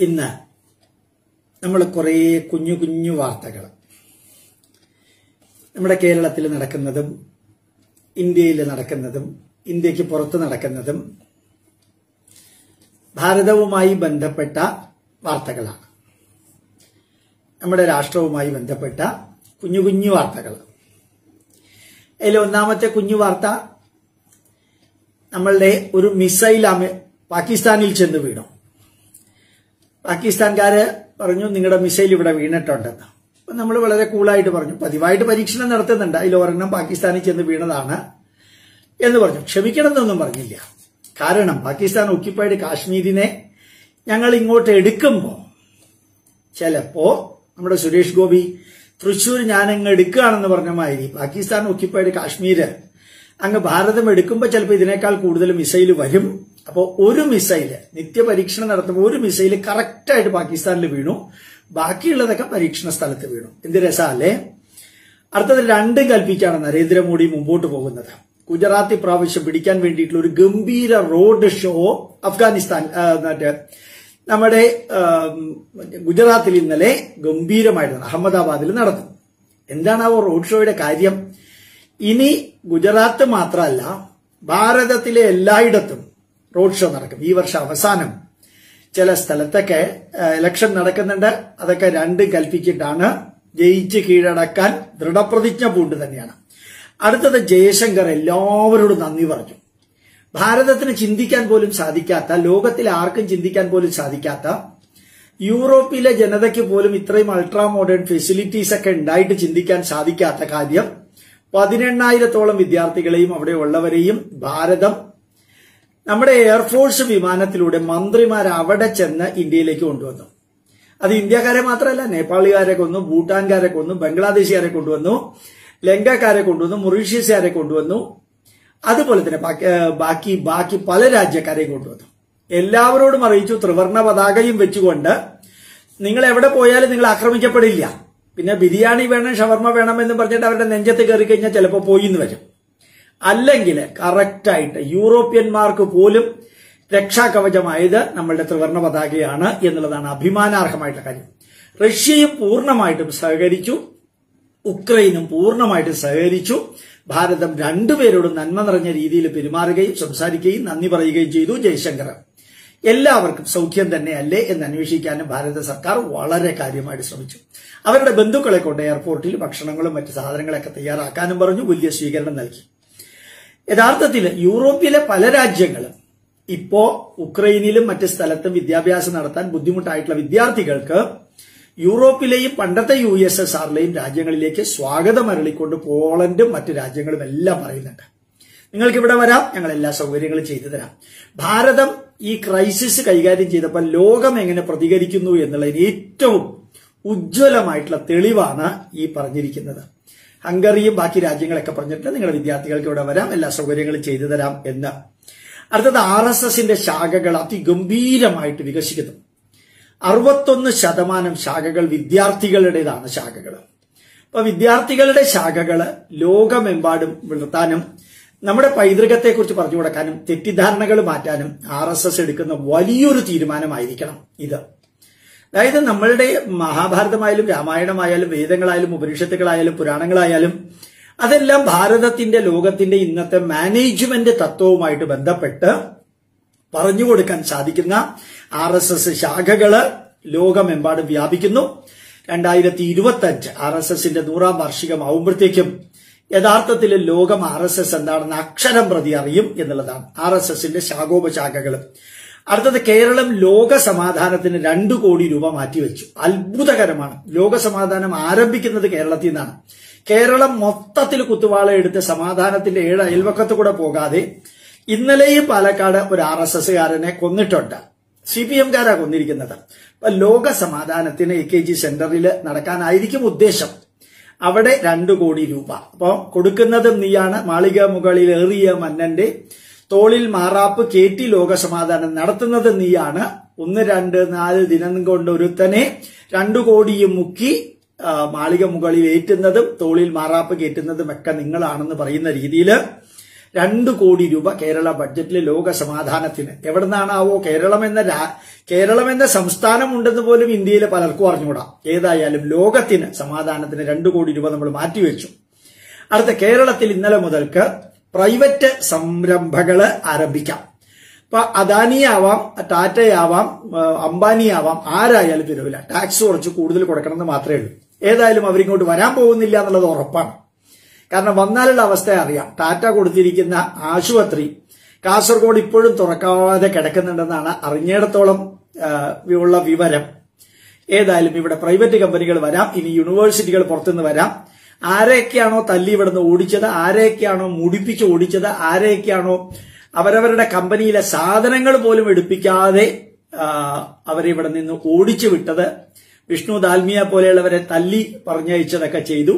ഇന്ന് നമ്മൾ കുറേ കുഞ്ഞു കുഞ്ഞു വാർത്തകൾ നമ്മുടെ കേരളത്തിൽ നടക്കുന്നതും ഇന്ത്യയിൽ നടക്കുന്നതും ഇന്ത്യക്ക് പുറത്ത് നടക്കുന്നതും ഭാരതവുമായി ബന്ധപ്പെട്ട വാർത്തകളാണ് നമ്മുടെ രാഷ്ട്രവുമായി ബന്ധപ്പെട്ട കുഞ്ഞു കുഞ്ഞു വാർത്തകൾ അതിൽ ഒന്നാമത്തെ കുഞ്ഞു വാർത്ത നമ്മളുടെ ഒരു മിസൈൽ അമേ- പാകിസ്ഥാനിൽ ചെന്ന് വീണു പാകിസ്ഥാൻകാര് പറഞ്ഞു നിങ്ങളുടെ മിസൈൽ ഇവിടെ വീണിട്ടുണ്ടെന്ന് അപ്പൊ നമ്മൾ വളരെ കൂളായിട്ട് പറഞ്ഞു പതിവായിട്ട് പരീക്ഷണം നടത്തുന്നുണ്ട് അതിൽ ഒരെണ്ണം പാകിസ്ഥാനിൽ ചെന്ന് വീണതാണ് എന്ന് പറഞ്ഞു ക്ഷമിക്കണം എന്നൊന്നും പറഞ്ഞില്ല കാരണം പാകിസ്ഥാൻ ഒക്യുപ്പൈഡ് കാശ്മീരിനെ ഞങ്ങൾ ഇങ്ങോട്ട് എടുക്കുമ്പോൾ ചിലപ്പോ നമ്മുടെ സുരേഷ് ഗോപി തൃശൂർ ഞാൻ അങ്ങ് എടുക്കുകയാണെന്ന് പറഞ്ഞ മാതിരി പാകിസ്ഥാൻ ഒക്യുപ്പൈഡ് കാശ്മീര് അങ്ങ് ഭാരതം എടുക്കുമ്പോൾ ചിലപ്പോൾ ഇതിനേക്കാൾ കൂടുതൽ മിസൈൽ വരും അപ്പോൾ ഒരു മിസൈല് നിത്യപരീക്ഷണം നടത്തുമ്പോൾ ഒരു മിസൈൽ കറക്റ്റായിട്ട് പാകിസ്ഥാനിൽ വീണു ബാക്കിയുള്ളതൊക്കെ പരീക്ഷണ സ്ഥലത്ത് വീണു എന്ത് രസമല്ലേ അടുത്തത് രണ്ടും കൽപ്പിച്ചാണ് നരേന്ദ്രമോദി മുമ്പോട്ട് പോകുന്നത് ഗുജറാത്ത് ഇപ്രാവശ്യം പിടിക്കാൻ വേണ്ടിയിട്ടുള്ള ഒരു ഗംഭീര റോഡ് ഷോ അഫ്ഗാനിസ്ഥാൻ ആ, മറ്റേ നമ്മുടെ ആ, ഗുജറാത്തിൽ ഇന്നലെ ഗംഭീരമായിരുന്നു അഹമ്മദാബാദിൽ നടന്നു എന്താണ് ആ റോഡ് ഷോയുടെ കാര്യം ഇനി ഗുജറാത്ത് മാത്രമല്ല ഭാരതത്തിലെ എല്ലായിടത്തും റോഡ് ഷോ നടക്കും ഈ വർഷം അവസാനം ചില സ്ഥലത്തൊക്കെ ഇലക്ഷൻ നടക്കുന്നുണ്ട് അതൊക്കെ രണ്ടും കൽപ്പിച്ചിട്ടാണ് ജയിച്ച് കീഴടക്കാൻ ദൃഢപ്രതിജ്ഞ പൂണ്ട് തന്നെയാണ് അടുത്തത് ജയശങ്കർ എല്ലാവരോടും നന്ദി പറഞ്ഞു ഭാരതത്തിന് ചിന്തിക്കാൻ പോലും സാധിക്കാത്ത ലോകത്തിൽ ആർക്കും ചിന്തിക്കാൻ പോലും സാധിക്കാത്ത യൂറോപ്പിലെ ജനതയ്ക്ക് പോലും ഇത്രയും അൾട്രാ മോഡേൺ ഫെസിലിറ്റീസ് ഒക്കെ ഉണ്ടായിട്ട് ചിന്തിക്കാൻ സാധിക്കാത്ത കാര്യം പതിനെണ്ണായിരത്തോളം വിദ്യാർത്ഥികളെയും അവിടെ ഉള്ളവരെയും ഭാരതം നമ്മുടെ എയർഫോഴ്സ് വിമാനത്തിലൂടെ മന്ത്രിമാർ അവിടെ ചെന്ന് ഇന്ത്യയിലേക്ക് കൊണ്ടുവന്നു അത് ഇന്ത്യക്കാരെ മാത്രമല്ല നേപ്പാളുകാരെ കൊന്നു ഭൂട്ടാൻകാരെ കൊന്നു ബംഗ്ലാദേശുകാരെ കൊണ്ടുവന്നു ലങ്കക്കാരെ കൊണ്ടുവന്നു മൊറീഷ്യസുകാരെ കൊണ്ടുവന്നു അതുപോലെ തന്നെ ബാക്കി- ഏഹ് ബാക്കി ബാക്കി പല രാജ്യക്കാരെയും കൊണ്ടുവന്നു എല്ലാവരോടും അറിയിച്ചു ത്രിവർണ പതാകയും വെച്ചുകൊണ്ട് നിങ്ങൾ എവിടെ പോയാലും നിങ്ങൾ ആക്രമിക്കപ്പെടില്ല പിന്നെ ബിരിയാണി വേണം ഷവർമ വേണം എന്ന് പറഞ്ഞിട്ട് അവരുടെ നെഞ്ചത്ത് കയറി കഴിഞ്ഞാൽ ചിലപ്പോൾ പോയി എന്ന് വരും അല്ലെങ്കിൽ കറക്റ്റായിട്ട് യൂറോപ്യന്മാർക്ക് പോലും രക്ഷാകവചമായത് നമ്മളുടെ ത്രിവർണ പതാകയാണ് എന്നുള്ളതാണ് അഭിമാനാർഹമായിട്ടുള്ള കാര്യം റഷ്യയും പൂർണ്ണമായിട്ടും സഹകരിച്ചു ഉക്രൈനും പൂർണ്ണമായിട്ട് സഹകരിച്ചു ഭാരതം രണ്ടുപേരോടും നന്മ നിറഞ്ഞ രീതിയിൽ പെരുമാറുകയും സംസാരിക്കുകയും നന്ദി പറയുകയും ചെയ്തു ജയശങ്കർ എല്ലാവർക്കും സൗഖ്യം തന്നെയല്ലേ എന്ന് അന്വേഷിക്കാനും ഭാരത സർക്കാർ വളരെ കാര്യമായിട്ട് ശ്രമിച്ചു അവരുടെ ബന്ധുക്കളെ കൊണ്ട് എയർപോർട്ടിൽ ഭക്ഷണങ്ങളും മറ്റു സാധനങ്ങളൊക്കെ തയ്യാറാക്കാനും പറഞ്ഞു വലിയ സ്വീകരണം നൽകി യഥാർത്ഥത്തിൽ യൂറോപ്പിലെ പല രാജ്യങ്ങളും ഇപ്പോ ഉക്രൈനിലും മറ്റ് സ്ഥലത്തും വിദ്യാഭ്യാസം നടത്താൻ ബുദ്ധിമുട്ടായിട്ടുള്ള വിദ്യാർത്ഥികൾക്ക് യൂറോപ്പിലെയും പണ്ടത്തെ യു എസ് എസ് ആറിലെയും രാജ്യങ്ങളിലേക്ക് സ്വാഗതം അരളിക്കൊണ്ട് പോളണ്ടും മറ്റു രാജ്യങ്ങളും എല്ലാം പറയുന്നുണ്ട് നിങ്ങൾക്ക് ഇവിടെ വരാം ഞങ്ങൾ എല്ലാ സൗകര്യങ്ങളും ചെയ്തു തരാം ഭാരതം ഈ ക്രൈസിസ് കൈകാര്യം ചെയ്തപ്പോൾ ലോകം എങ്ങനെ പ്രതികരിക്കുന്നു എന്നുള്ളതിന് ഏറ്റവും ഉജ്ജ്വലമായിട്ടുള്ള തെളിവാണ് ഈ പറഞ്ഞിരിക്കുന്നത് ഹംഗറിയും ബാക്കി രാജ്യങ്ങളൊക്കെ പറഞ്ഞിട്ട് നിങ്ങളുടെ വിദ്യാർത്ഥികൾക്ക് ഇവിടെ വരാം എല്ലാ സൗകര്യങ്ങളും ചെയ്തു തരാം എന്ന് അടുത്തത് ആർ എസ് എസിന്റെ ശാഖകൾ അതിഗംഭീരമായിട്ട് വികസിക്കുന്നു അറുപത്തൊന്ന് ശതമാനം ശാഖകൾ വിദ്യാർത്ഥികളുടേതാണ് ശാഖകൾ അപ്പൊ വിദ്യാർത്ഥികളുടെ ശാഖകള് ലോകമെമ്പാടും വളർത്താനും നമ്മുടെ പൈതൃകത്തെക്കുറിച്ച് പറഞ്ഞു കൊടുക്കാനും തെറ്റിദ്ധാരണകൾ മാറ്റാനും ആർ എസ് എസ് എടുക്കുന്ന വലിയൊരു തീരുമാനമായിരിക്കണം ഇത് അതായത് നമ്മളുടെ മഹാഭാരതമായാലും രാമായണമായാലും വേദങ്ങളായാലും ഉപനിഷത്തുകളായാലും പുരാണങ്ങളായാലും അതെല്ലാം ഭാരതത്തിന്റെ ലോകത്തിന്റെ ഇന്നത്തെ മാനേജ്മെന്റ് തത്വവുമായിട്ട് ബന്ധപ്പെട്ട് പറഞ്ഞു കൊടുക്കാൻ സാധിക്കുന്ന ആർ എസ് എസ് ശാഖകള് ലോകമെമ്പാടും വ്യാപിക്കുന്നു രണ്ടായിരത്തി ഇരുപത്തി അഞ്ച് ആർ എസ് എസിന്റെ നൂറാം വാർഷികമാവുമ്പോഴത്തേക്കും യഥാർത്ഥത്തിൽ ലോകം ആർ എസ് എസ് എന്താണെന്ന് അക്ഷരം പ്രതി അറിയും എന്നുള്ളതാണ് ആർ എസ് എസിന്റെ ശാഖോപശാഖകൾ അടുത്തത് കേരളം ലോക സമാധാനത്തിന് രണ്ടു കോടി രൂപ മാറ്റിവെച്ചു അത്ഭുതകരമാണ് ലോക സമാധാനം ആരംഭിക്കുന്നത് കേരളത്തിൽ നിന്നാണ് കേരളം മൊത്തത്തിൽ കുത്തുവാള എടുത്ത് സമാധാനത്തിന്റെ ഏഴ് അയൽവക്കത്ത് കൂടെ പോകാതെ ഇന്നലെയും പാലക്കാട് ഒരു ആർ എസ് എസ്സുകാരനെ കൊന്നിട്ടുണ്ട് സി പി എംകാരാ കൊന്നിരിക്കുന്നത് അപ്പൊ ലോക സമാധാനത്തിന് എ കെ ജി സെന്ററിൽ നടക്കാനായിരിക്കും ഉദ്ദേശം അവിടെ രണ്ടു കോടി രൂപ അപ്പൊ കൊടുക്കുന്നതും നീയാണ് മാളിക മുകളിൽ ഏറിയ മന്നന്റെ തോളിൽ മാറാപ്പ് കേറ്റി ലോകസമാധാനം നടത്തുന്നത് നീയാണ് ഒന്ന് രണ്ട് നാല് ദിനം കൊണ്ട് ഒരുത്തനെ രണ്ടു കോടിയും മുക്കി ആ, മാളിക മുകളിൽ ഏറ്റുന്നതും തോളിൽ മാറാപ്പ് കയറ്റുന്നതും ഒക്കെ നിങ്ങളാണെന്ന് പറയുന്ന രീതിയിൽ രണ്ടു കോടി രൂപ കേരള ബഡ്ജറ്റിൽ ലോക സമാധാനത്തിന് എവിടെ നിന്നാണാവോ കേരളം എന്ന രാ- കേരളം എന്ന സംസ്ഥാനം ഉണ്ടെന്ന് പോലും ഇന്ത്യയിലെ പലർക്കും അറിഞ്ഞുകൂടാ ഏതായാലും ലോകത്തിന് സമാധാനത്തിന് രണ്ടു കോടി രൂപ നമ്മൾ മാറ്റിവെച്ചു അടുത്ത കേരളത്തിൽ ഇന്നലെ മുതൽക്ക് പ്രൈവറ്റ് സംരംഭങ്ങള് ആരംഭിക്കാം ഇപ്പൊ അദാനിയാവാം ടാറ്റയാവാം ആ, അംബാനിയാവാം ആരായാലും തരവില്ല ടാക്സ് കുറച്ച് കൂടുതൽ കൊടുക്കണമെന്ന് മാത്രമേ ഉള്ളൂ ഏതായാലും അവരിങ്ങോട്ട് വരാൻ പോകുന്നില്ല എന്നുള്ളത് ഉറപ്പാണ് കാരണം വന്നാലുള്ള അവസ്ഥ അറിയാം ടാറ്റ കൊടുത്തിരിക്കുന്ന ആശുപത്രി കാസർഗോഡ് ഇപ്പോഴും തുറക്കാതെ കിടക്കുന്നുണ്ടെന്നാണ് അറിഞ്ഞിടത്തോളം ആ, ഉള്ള വിവരം ഏതായാലും ഇവിടെ പ്രൈവറ്റ് കമ്പനികൾ വരാം ഇനി യൂണിവേഴ്സിറ്റികൾ പുറത്തുനിന്ന് വരാം ആരെയൊക്കെയാണോ തല്ലി ഇവിടുന്ന് ഓടിച്ചത് ആരെയൊക്കെയാണോ മുടിപ്പിച്ച് ഓടിച്ചത് ആരെയൊക്കെയാണോ അവരവരുടെ കമ്പനിയിലെ സാധനങ്ങൾ പോലും എടുപ്പിക്കാതെ ആ, അവരെ ഇവിടെ നിന്ന് ഓടിച്ചു വിട്ടത് വിഷ്ണു ദാൽമിയ പോലെയുള്ളവരെ തല്ലി പറഞ്ഞയച്ചതൊക്കെ ചെയ്തു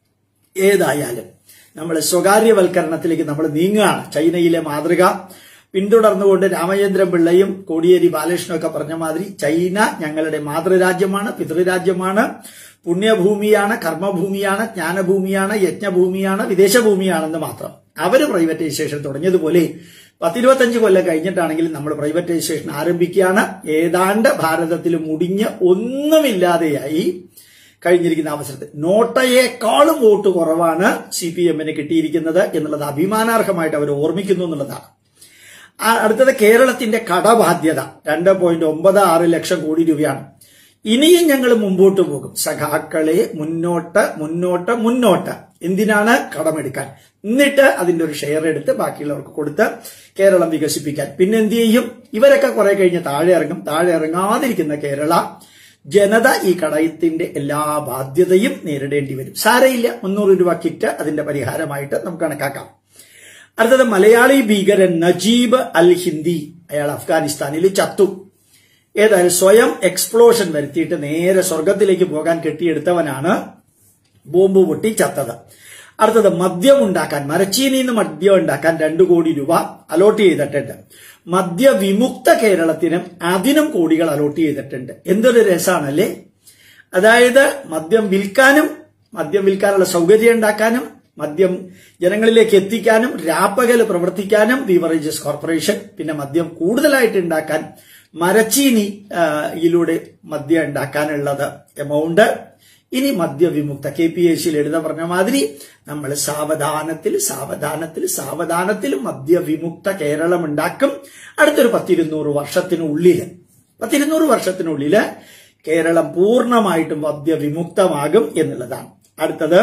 ഏതായാലും നമ്മൾ സ്വകാര്യവൽക്കരണത്തിലേക്ക് നമ്മൾ നീങ്ങുകയാണ് ചൈനയിലെ മാതൃക പിന്തുടർന്നുകൊണ്ട് രാമചന്ദ്രൻ പിള്ളയും കോടിയേരി ബാലകൃഷ്ണനും ഒക്കെ പറഞ്ഞ മാതിരി ചൈന ഞങ്ങളുടെ മാതൃരാജ്യമാണ് പിതൃരാജ്യമാണ് പുണ്യഭൂമിയാണ് കർമ്മഭൂമിയാണ് ജ്ഞാനഭൂമിയാണ് യജ്ഞഭൂമിയാണ് വിദേശഭൂമിയാണെന്ന് മാത്രം അവര് പ്രൈവറ്റൈസേഷൻ തുടങ്ങിയതുപോലെ പത്തിരുപത്തഞ്ച് കൊല്ലം കഴിഞ്ഞിട്ടാണെങ്കിലും നമ്മൾ പ്രൈവറ്റൈസേഷൻ ആരംഭിക്കുകയാണ് ഏതാണ്ട് ഭാരതത്തിൽ മുടിഞ്ഞ് ഒന്നുമില്ലാതെയായി കഴിഞ്ഞിരിക്കുന്ന അവസരത്തിൽ നോട്ടയേക്കാളും വോട്ട് കുറവാണ് സി പി എമ്മിന് കിട്ടിയിരിക്കുന്നത് എന്നുള്ളത് അഭിമാനാർഹമായിട്ട് അവർ ഓർമ്മിക്കുന്നു എന്നുള്ളതാണ് ആ, അടുത്തത് കേരളത്തിന്റെ കടബാധ്യത രണ്ട് പോയിന്റ് ഒമ്പത് ആറ് ലക്ഷം കോടി രൂപയാണ് ഇനിയും ഞങ്ങൾ മുമ്പോട്ട് പോകും സഖാക്കളെ മുന്നോട്ട് മുന്നോട്ട് മുന്നോട്ട് എന്തിനാണ് കടമെടുക്കാൻ എന്നിട്ട് അതിന്റെ ഒരു ഷെയർ എടുത്ത് ബാക്കിയുള്ളവർക്ക് കൊടുത്ത് കേരളം വികസിപ്പിക്കാൻ പിന്നെ എന്ത് ചെയ്യും ഇവരൊക്കെ കുറെ കഴിഞ്ഞ് താഴെ ഇറങ്ങും താഴെ ഇറങ്ങാതിരിക്കുന്ന കേരള ജനത ഈ കടയത്തിന്റെ എല്ലാ ബാധ്യതയും നേരിടേണ്ടി വരും സാരയില്ല മുന്നൂറ് രൂപ കിറ്റ് അതിന്റെ പരിഹാരമായിട്ട് നമുക്ക് കണക്കാക്കാം അടുത്തത് മലയാളി ഭീകരൻ നജീബ് അൽ ഹിന്ദി അയാൾ അഫ്ഗാനിസ്ഥാനിൽ ചത്തു ഏതായാലും സ്വയം എക്സ്പ്ലോഷൻ വരുത്തിയിട്ട് നേരെ സ്വർഗത്തിലേക്ക് പോകാൻ കെട്ടിയെടുത്തവനാണ് ബോംബ് പൊട്ടി ചത്തത് അടുത്തത് മദ്യം ഉണ്ടാക്കാൻ മരച്ചീനിയിൽ നിന്ന് മദ്യം ഉണ്ടാക്കാൻ രണ്ടു കോടി രൂപ അലോട്ട് ചെയ്തിട്ടുണ്ട് മദ്യവിമുക്ത കേരളത്തിനും അതിനും കോടികൾ അലോട്ട് ചെയ്തിട്ടുണ്ട് എന്തൊരു രസമാണല്ലേ അതായത് മദ്യം വിൽക്കാനും മദ്യം വിൽക്കാനുള്ള സൗകര്യം ഉണ്ടാക്കാനും മദ്യം ജനങ്ങളിലേക്ക് എത്തിക്കാനും രാപ്പകല് പ്രവർത്തിക്കാനും ബീവറേജസ് കോർപ്പറേഷൻ പിന്നെ മദ്യം കൂടുതലായിട്ട് ഉണ്ടാക്കാൻ മരച്ചീനി ആ, യിലൂടെ മദ്യം ഉണ്ടാക്കാനുള്ളത് എമൗണ്ട് ഇനി മദ്യവിമുക്ത കെ പി എസ് സിയിൽ എഴുത പറഞ്ഞ മാതിരി നമ്മൾ സാവധാനത്തിൽ സാവധാനത്തിൽ സാവധാനത്തിൽ മദ്യവിമുക്ത കേരളം ഉണ്ടാക്കും അടുത്തൊരു പത്തിരുന്നൂറ് വർഷത്തിനുള്ളില് പത്തിരുന്നൂറ് വർഷത്തിനുള്ളില് കേരളം പൂർണ്ണമായിട്ടും മദ്യവിമുക്തമാകും എന്നുള്ളതാണ് അടുത്തത്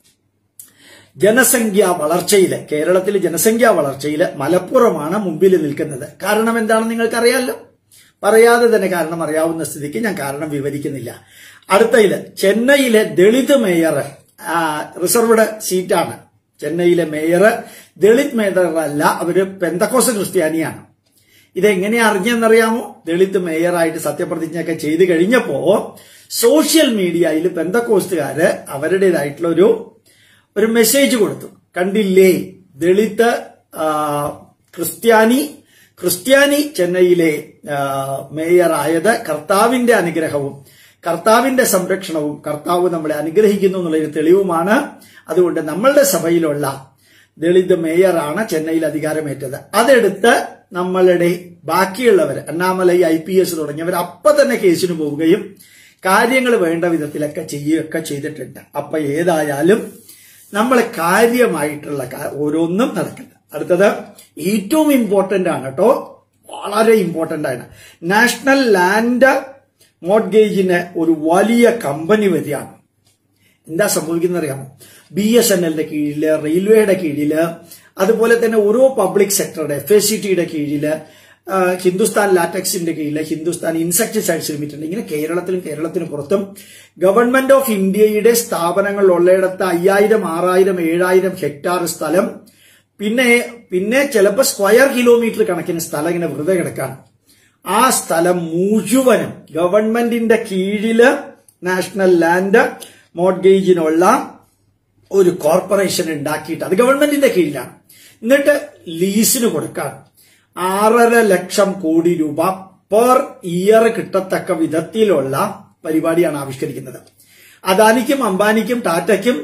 ജനസംഖ്യാ വളർച്ചയില് കേരളത്തിലെ ജനസംഖ്യാ വളർച്ചയില് മലപ്പുറമാണ് മുമ്പിൽ നിൽക്കുന്നത് കാരണം എന്താണെന്ന് നിങ്ങൾക്കറിയാമല്ലോ പറയാതെ തന്നെ കാരണം അറിയാവുന്ന സ്ഥിതിക്ക് ഞാൻ കാരണം വിവരിക്കുന്നില്ല അടുത്തയില് ചെന്നൈയിലെ ദളിത് മേയർ ആ, റിസർവ്ഡ് സീറ്റാണ് ചെന്നൈയിലെ മേയർ ദളിത് മേയർ അല്ല അവര് പെന്തക്കോസ് ക്രിസ്ത്യാനിയാണ് ഇതെങ്ങനെയാ അറിഞ്ഞെന്നറിയാമോ ദളിത് മേയറായിട്ട് സത്യപ്രതിജ്ഞയൊക്കെ ചെയ്തു കഴിഞ്ഞപ്പോ സോഷ്യൽ മീഡിയയിൽ പെന്തക്കോസ്റ്റുകാര് അവരുടേതായിട്ടുള്ള ഒരു ഒരു മെസ്സേജ് കൊടുത്തു കണ്ടില്ലേ ദളിത് ആ, ക്രിസ്ത്യാനി ക്രിസ്ത്യാനി ചെന്നൈയിലെ ആ, മേയറായത് കർത്താവിന്റെ അനുഗ്രഹവും കർത്താവിന്റെ സംരക്ഷണവും കർത്താവ് നമ്മളെ അനുഗ്രഹിക്കുന്നു എന്നുള്ളൊരു തെളിവുമാണ് അതുകൊണ്ട് നമ്മളുടെ സഭയിലുള്ള ദളിത് മേയറാണ് ചെന്നൈയിൽ അധികാരമേറ്റത് അതെടുത്ത് നമ്മളുടെ ബാക്കിയുള്ളവർ അണ്ണാമലൈ ഐ പി എസ് തുടങ്ങിയവർ അപ്പൊ തന്നെ കേസിന് പോവുകയും കാര്യങ്ങൾ വേണ്ട വിധത്തിലൊക്കെ ചെയ്യുകയൊക്കെ ചെയ്തിട്ടുണ്ട് അപ്പൊ ഏതായാലും നമ്മൾ കാര്യമായിട്ടുള്ള കാ- ഓരോന്നും നടക്കുന്നത് അടുത്തത് ഏറ്റവും ഇമ്പോർട്ടന്റ് ആണ് കേട്ടോ വളരെ ഇമ്പോർട്ടന്റ് ആണ് നാഷണൽ ലാൻഡ് മോഡ്ഗേജിന് ഒരു വലിയ കമ്പനി വരികയാണ് എന്താ സംഭവിക്കുന്നത് അറിയാമോ ബി എസ് എൻ എല്ലിന്റെ കീഴില് റെയിൽവേയുടെ കീഴില് അതുപോലെ തന്നെ ഓരോ പബ്ലിക് സെക്ടറുടെ എഫ് എസ് സി ടിയുടെ കീഴില് ആ, ഹിന്ദുസ്ഥാൻ ലാറ്റക്സിന്റെ കീഴില് ഹിന്ദുസ്ഥാൻ ഇൻസെക്ടിസൈഡ്സ് ലിമിറ്റഡ് ഇങ്ങനെ കേരളത്തിലും കേരളത്തിന് പുറത്തും ഗവൺമെന്റ് ഓഫ് ഇന്ത്യയുടെ സ്ഥാപനങ്ങൾ ഉള്ളയിടത്ത് അയ്യായിരം ആറായിരം ഏഴായിരം ഹെക്ടാർ സ്ഥലം പിന്നെ പിന്നെ ചിലപ്പോൾ സ്ക്വയർ കിലോമീറ്റർ കണക്കിന് സ്ഥലം ഇങ്ങനെ വെറുതെ കിടക്കാണ് ആ സ്ഥലം മുഴുവനും ഗവൺമെന്റിന്റെ കീഴില് നാഷണൽ ലാൻഡ് മോഡ്ഗേജിനുള്ള ഒരു കോർപ്പറേഷൻ ഉണ്ടാക്കിയിട്ട് അത് ഗവൺമെന്റിന്റെ കീഴിലാണ് എന്നിട്ട് ലീസിന് കൊടുക്കാൻ ആറര ലക്ഷം കോടി രൂപ പെർ ഇയർ കിട്ടത്തക്ക വിധത്തിലുള്ള പരിപാടിയാണ് ആവിഷ്കരിക്കുന്നത് അദാനിക്കും അംബാനിക്കും ടാറ്റയ്ക്കും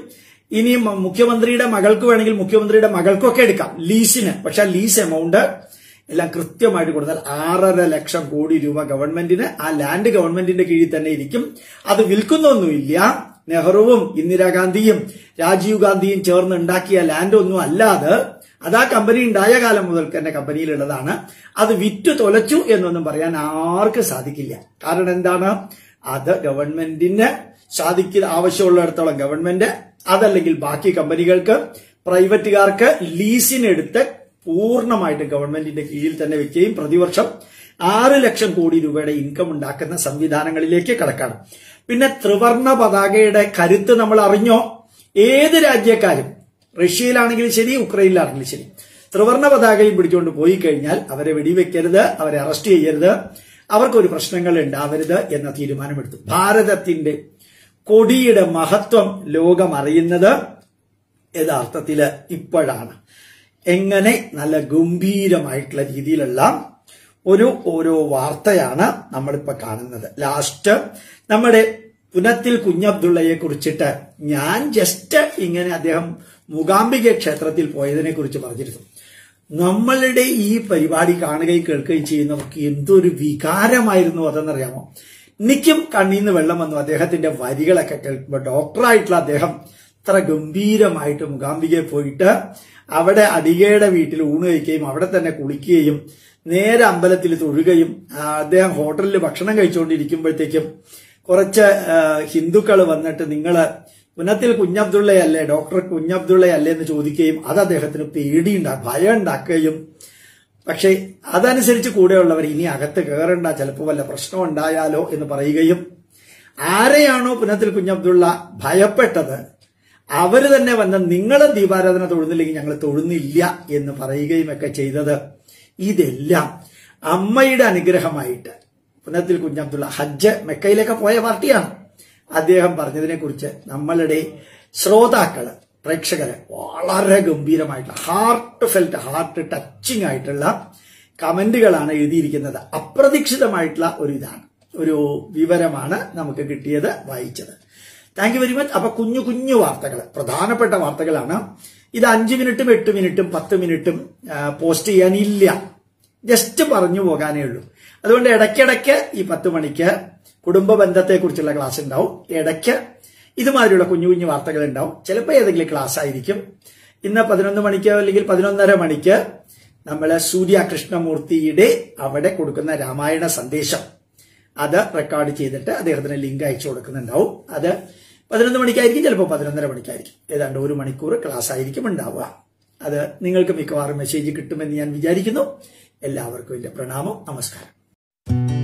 ഇനി മ- മുഖ്യമന്ത്രിയുടെ മകൾക്ക് വേണമെങ്കിൽ മുഖ്യമന്ത്രിയുടെ മകൾക്കൊക്കെ എടുക്കാം ലീസിന് പക്ഷെ ആ ലീസ് എമൗണ്ട് എല്ലാം കൃത്യമായിട്ട് കൊടുത്താൽ ആറര ലക്ഷം കോടി രൂപ ഗവൺമെന്റിന് ആ ലാൻഡ് ഗവൺമെന്റിന്റെ കീഴിൽ തന്നെ ഇരിക്കും അത് വിൽക്കുന്നൊന്നുമില്ല നെഹ്റുവും ഇന്ദിരാഗാന്ധിയും രാജീവ് ഗാന്ധിയും ചേർന്ന് ഉണ്ടാക്കിയ ലാൻഡ് ഒന്നും അല്ലാതെ അത് ആ കമ്പനി ഉണ്ടായ കാലം മുതൽ തന്നെ കമ്പനിയിലുള്ളതാണ് അത് വിറ്റു തൊലച്ചു എന്നൊന്നും പറയാൻ ആർക്കും സാധിക്കില്ല കാരണം എന്താണ് അത് ഗവൺമെന്റിന് സാധിക്കുന്ന ആവശ്യമുള്ളിടത്തോളം ഗവൺമെന്റ് അതല്ലെങ്കിൽ ബാക്കി കമ്പനികൾക്ക് പ്രൈവറ്റുകാർക്ക് ലീസിനെടുത്ത് പൂർണ്ണമായിട്ട് ഗവൺമെന്റിന്റെ കീഴിൽ തന്നെ വെക്കുകയും പ്രതിവർഷം ആറ് ലക്ഷം കോടി രൂപയുടെ ഇൻകം ഉണ്ടാക്കുന്ന സംവിധാനങ്ങളിലേക്ക് കടക്കാണ് പിന്നെ ത്രിവർണ പതാകയുടെ കരുത്ത് നമ്മൾ അറിഞ്ഞോ ഏത് രാജ്യക്കാരും റഷ്യയിലാണെങ്കിലും ശരി ഉക്രൈനിലാണെങ്കിലും ശരി ത്രിവർണ പതാകയും പിടിച്ചുകൊണ്ട് പോയി കഴിഞ്ഞാൽ അവരെ വെടിവെക്കരുത് അവരെ അറസ്റ്റ് ചെയ്യരുത് അവർക്കൊരു പ്രശ്നങ്ങൾ ഉണ്ടാവരുത് എന്ന തീരുമാനമെടുത്തു ഭാരതത്തിന്റെ കൊടിയുടെ മഹത്വം ലോകം അറിയുന്നത് യഥാർത്ഥത്തില് ഇപ്പോഴാണ് എങ്ങനെ നല്ല ഗംഭീരമായിട്ടുള്ള രീതിയിലുള്ള ഒരു ഓരോ വാർത്തയാണ് നമ്മളിപ്പോ കാണുന്നത് ലാസ്റ്റ് നമ്മുടെ പുനത്തിൽ കുഞ്ഞബ്ദുള്ളയെ കുറിച്ചിട്ട് ഞാൻ ജസ്റ്റ് ഇങ്ങനെ അദ്ദേഹം മൂകാംബിക ക്ഷേത്രത്തിൽ പോയതിനെ കുറിച്ച് പറഞ്ഞിരുന്നു നമ്മളുടെ ഈ പരിപാടി കാണുകയും കേൾക്കുകയും ചെയ്യുന്നവർക്ക് എന്തൊരു വികാരമായിരുന്നു അതെന്നറിയാമോ എനിക്കും കണ്ണീന്ന് വെള്ളം വന്നു അദ്ദേഹത്തിന്റെ വരികളൊക്കെ കേൾക്കുമ്പോൾ ഡോക്ടറായിട്ടുള്ള അദ്ദേഹം ഇത്ര ഗംഭീരമായിട്ട് മുഖാംബികയിൽ പോയിട്ട് അവിടെ അടികയുടെ വീട്ടിൽ ഊണ് കഴിക്കുകയും അവിടെ തന്നെ കുളിക്കുകയും നേരെ അമ്പലത്തിൽ തൊഴുകയും ആ, അദ്ദേഹം ഹോട്ടലിൽ ഭക്ഷണം കഴിച്ചുകൊണ്ടിരിക്കുമ്പോഴത്തേക്കും കുറച്ച് ഹിന്ദുക്കൾ വന്നിട്ട് നിങ്ങള് പുനത്തിൽ കുഞ്ഞബ്ദുള്ളയല്ലേ ഡോക്ടർ കുഞ്ഞബ്ദുള്ളയല്ലേ എന്ന് ചോദിക്കുകയും അത് അദ്ദേഹത്തിന് പേടിയുണ്ടാ ഭയം ഉണ്ടാക്കുകയും പക്ഷേ അതനുസരിച്ച് കൂടെയുള്ളവർ ഇനി അകത്ത് കയറണ്ട ചിലപ്പോൾ വല്ല പ്രശ്നം ഉണ്ടായാലോ എന്ന് പറയുകയും ആരെയാണോ പുനത്തിൽ കുഞ്ഞബ്ദുള്ള ഭയപ്പെട്ടത് അവര് തന്നെ വന്ന് നിങ്ങൾ ദീപാരാധന തൊഴുന്നില്ലെങ്കിൽ ഞങ്ങൾ തൊഴുന്നില്ല എന്ന് പറയുകയും ഒക്കെ ചെയ്തത് ഇതെല്ലാം അമ്മയുടെ അനുഗ്രഹമായിട്ട് പുനത്തിൽ കുഞ്ഞബ്ദുള്ള ഹജ്ജ് മെക്കയിലൊക്കെ പോയ പാർട്ടിയാണ് അദ്ദേഹം പറഞ്ഞതിനെ കുറിച്ച് നമ്മളുടെ ശ്രോതാക്കള് പ്രേക്ഷകര് വളരെ ഗംഭീരമായിട്ടുള്ള ഹാർട്ട് ഫെൽറ്റ് ഹാർട്ട് ടച്ചിങ് ആയിട്ടുള്ള കമന്റുകളാണ് എഴുതിയിരിക്കുന്നത് അപ്രതീക്ഷിതമായിട്ടുള്ള ഒരു ഇതാണ് ഒരു വിവരമാണ് നമുക്ക് കിട്ടിയത് വായിച്ചത് താങ്ക് യു വെരി മച്ച് അപ്പൊ കുഞ്ഞു കുഞ്ഞു വാർത്തകൾ പ്രധാനപ്പെട്ട വാർത്തകളാണ് ഇത് അഞ്ച് മിനിറ്റും എട്ട് മിനിറ്റും പത്ത് മിനിറ്റും ആ, പോസ്റ്റ് ചെയ്യാനില്ല ജസ്റ്റ് പറഞ്ഞു പോകാനേ ഉള്ളൂ അതുകൊണ്ട് ഇടയ്ക്കിടയ്ക്ക് ഈ പത്ത് മണിക്ക് കുടുംബ ബന്ധത്തെക്കുറിച്ചുള്ള ക്ലാസ് ഉണ്ടാവും ഇടയ്ക്ക് ഇതുമാതിരിയുള്ള കുഞ്ഞു കുഞ്ഞു വാർത്തകൾ ഉണ്ടാവും ചിലപ്പോൾ ഏതെങ്കിലും ക്ലാസ് ആയിരിക്കും ഇന്ന് പതിനൊന്ന് മണിക്ക് അല്ലെങ്കിൽ പതിനൊന്നര മണിക്ക് നമ്മള് സൂര്യ കൃഷ്ണമൂർത്തിയുടെ അവിടെ കൊടുക്കുന്ന രാമായണ സന്ദേശം അത് റെക്കോർഡ് ചെയ്തിട്ട് അദ്ദേഹത്തിന് ലിങ്ക് അയച്ചു കൊടുക്കുന്നുണ്ടാവും അത് പതിനൊന്ന് മണിക്കായിരിക്കും ചിലപ്പോൾ പതിനൊന്നര മണിക്കായിരിക്കും ഏതാണ്ട് ഒരു മണിക്കൂർ ക്ലാസ് ആയിരിക്കും ഉണ്ടാവുക അത് നിങ്ങൾക്ക് മിക്കവാറും മെസ്സേജ് കിട്ടുമെന്ന് ഞാൻ വിചാരിക്കുന്നു എല്ലാവർക്കും എന്റെ പ്രണാമം നമസ്കാരം